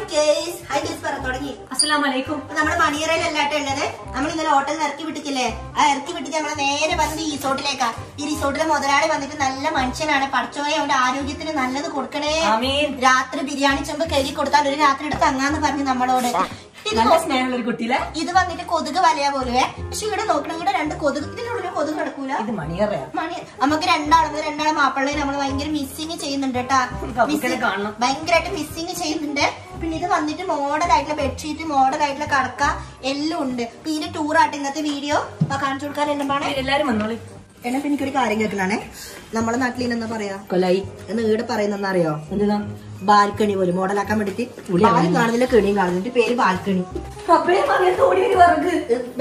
Hi case hi case പറ തുടങ്ങി അസ്സലാം വലൈക്കും അപ്പൊ നമ്മുടെ മണിയറയിലല്ലാട്ടോ ഉള്ളത് നമ്മൾ ഇന്നലെ ഹോട്ടലിൽ നിന്ന് ഇറക്കി വിട്ടിട്ടില്ലേ ആ ഇറക്കി വിട്ടിട്ട് നമ്മളെ നേരെ വന്നത് ഈ റിസോർട്ടിലേക്കാ ഈ റിസോർട്ടിലെ മുതലാളി വന്നിട്ട് നല്ല മനുഷ്യനാണ് പഠിച്ചോയെ അവന്റെ ആരോഗ്യത്തിന് നല്ലത് കൊടുക്കണേ ആമീൻ. രാത്രി ബിരിയാണി ചെമ്പ് കഴുകി കൊടുത്താൽ ഒരു രാത്രി എടുത്ത് അങ്ങാന്ന് പറഞ്ഞു നമ്മളോട് ഇത് നല്ല നോ- സ്നേഹമുള്ള ഒരു കുട്ടിയിലെ ഇത് വന്നിട്ട് കൊതുക് വലയാ പോലുവേ പക്ഷെ ഇവിടെ നോക്കണം ഇവിടെ രണ്ട് കൊതുക് ഇതിന്റെ ഉള്ളിൽ കൊതുക് കിടക്കൂല ഇത് മണിയറയാ മണി നമുക്ക് രണ്ടാളും രണ്ടാളും മാപ്പിള്ളയെ നമ്മൾ ഭയങ്കര മിസ്സിങ് ചെയ്യുന്നുണ്ട് കേട്ടാ കബുക്കനെ കാണണം. ഭയങ്കരമായിട്ട് മിസ്സിങ് ചെയ്യുന്നുണ്ട് പിന്നെ ഇത് വന്നിട്ട് മോഡൽ ആയിട്ടുള്ള ബെഡ്ഷീറ്റ് മോഡൽ ആയിട്ടുള്ള കടക്ക എല്ലാം ഉണ്ട് അപ്പൊ ഇതിന്റെ ടൂർ ആയിട്ട് ഇന്നത്തെ വീഡിയോ കാണിച്ചു കൊടുക്കാൻ എന്താണ് എല്ലാരും വന്നോളി എന്നാ പിന്നെ എനിക്കൊരു കാര്യം കേൾക്കണേ നമ്മളെ നാട്ടിൽ ഇന്ന് എന്താ പറയാ കൊല്ലായി എന്ന് ഈടെ പറയുന്ന അറിയോ എന്താ ബാൽക്കണി പോലും മോഡലാക്കാൻ വേണ്ടിട്ട് ബാലും കാണുന്നില്ല കെണിയും കാണുന്നിട്ട് പേര് ബാൽക്കണി അപ്പഴേ പറയാൻ തോടി ഒരു വിറക്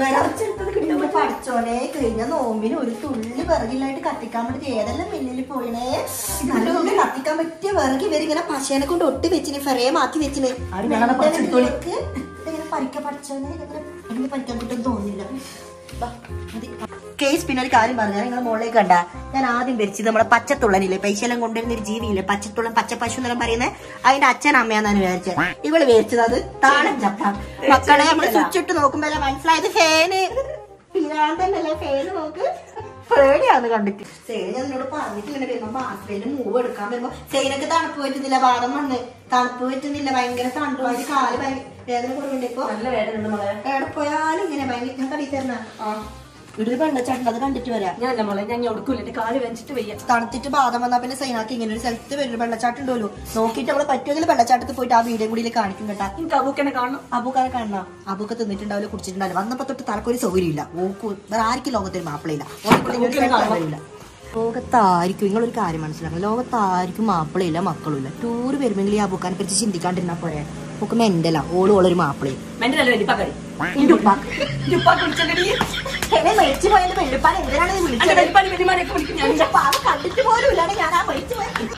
ഇന്ന് പഠിച്ചോനെ കഴിഞ്ഞ നോമ്പിന് ഒരു തുള്ളി വിറകില്ലായിട്ട് കത്തിക്കാൻ വേണ്ടി ഏതെല്ലാം മില്ലിൽ പോയിണേ നല്ല കത്തിക്കാൻ പറ്റിയ വിറക് ഇവരിങ്ങനെ പശേനെ കൊണ്ട് ഒട്ടി വെച്ചിന് ഫെറേ മാറ്റി വെച്ചിന് ആരും കാണാതെ പറിച്ചെടുത്തോളി. ഇവർക്ക് ഇങ്ങനെ പറിക്ക പഠിച്ചോനെ ഇങ്ങനെ എനിക്ക് പറിക്കാൻ കിട്ടും തോന്നില്ല ബാ, മതി. കേസ് പിന്നെ ഒരു കാര്യം പറഞ്ഞു നിങ്ങൾ മുകളിലേക്ക് കണ്ട ഞാൻ ആദ്യം വരച്ചത് നമ്മളെ പച്ചത്തുള്ളനില്ലേ പൈസയെല്ലാം കൊണ്ടുവരുന്ന ഒരു ജീവിയില്ലേ പച്ചത്തുള്ളൻ പച്ച പശു എന്നെല്ലാം പറയുന്നത് അതിന്റെ അച്ഛൻ അമ്മയാന്നാണ് വിചാരിച്ചത് ഇവള് വിചാരിച്ചത് അത് താളം ചപ്പാൻ മക്കളെ നമ്മള് സ്വിച്ച് ഇട്ട് നോക്കുമ്പോ മനസ്സിലായത് ഫേന് പിരാന്തന്നല്ലേ ഫേന് നോക്ക് പേടിയാന്ന് കണ്ടിട്ട് സേന ഞാൻ നിന്നോട് പറഞ്ഞിട്ടിങ്ങനെ വരുമ്പോ ഹസ്ബൻഡ് മൂവ് എടുക്കാൻ വരുമ്പോ സേനക്ക് തണുപ്പ് പറ്റുന്നില്ല വാദം വന്ന് തണുപ്പ് പറ്റുന്നില്ല ഭയങ്കര തണുപ്പ് അതിന് കാല് ഭയങ്കര വേദന കുറവുണ്ട് ഇപ്പൊ നല്ല വേദന ഉണ്ട് മോളെ എവിടെ പോയാലും ഇങ്ങനെ ഭയങ്കര ഞാൻ കടി തരണ ഇവിടെ ഒരു വെള്ളച്ചാട്ടം അത് കണ്ടിട്ട് വരാം ഞാനല്ല മോളെ ഞാൻ ഒടുക്കൂല എന്റെ കാല് വെച്ചിട്ട് വയ്യ തണുത്തിട്ട് ബാധം വന്നാ പിന്നെ സൈനാക്കി ഇങ്ങനെ ഒരു സ്ഥലത്ത് വരും വെള്ളച്ചാട്ടം ഉണ്ടല്ലോ നോക്കിയിട്ട് നമ്മള് പറ്റുമെങ്കിൽ വെള്ളച്ചാട്ടത്തിൽ പോയിട്ട് ആ വീഡിയോ കൂടി കാണിക്കും കേട്ടാ എനിക്ക് അബൂക്കനെ കാണണം അബുക്കാരെ കാണണം അബുക്ക് തിന്നിട്ടുണ്ടാവില്ല കുടിച്ചിട്ടുണ്ടാവില്ല വന്നപ്പോ തൊട്ട് തലക്കൊരു സൗകര്യമില്ല ഓക്ക് വേറെ ആർക്കും ലോകത്തൊരു മാപ്പിളയില്ല അബൂക്കനെ കാണണം. ലോകത്തായിരിക്കും നിങ്ങളൊരു കാര്യം മനസ്സിലാക്കണം ലോകത്തായിരിക്കും മാപ്പിളയില്ല മക്കളുമില്ല ടൂർ വരുമെങ്കിൽ ഈ അബുക്കാനെ പറ്റി ചിന്തിക്കാണ്ടിരുന്നാ പോരെ ഓക്ക് മെന്റല ഓളും ഓളൊരു മാപ്പിളയും മെന്റലല്ല വലിപ്പക്കടി ഇന്റെ ഉപ്പാക്ക് ഉപ്പാക്ക് വിളിച്ചടി എന്നെ മേടിച്ചു പോയത് വെള്ളിപ്പാൻ എന്തിനാണ് ഇത് വിളിച്ചത് അന്റെ വലിപ്പാടി വലിയമാരെയൊക്കെ വിളിക്കും ഞാൻ എന്റെ പാവം കണ്ടിട്ട് പോലും ഇല്ലാതെ ഞാൻ ആ മേടിച്ചു പോയത്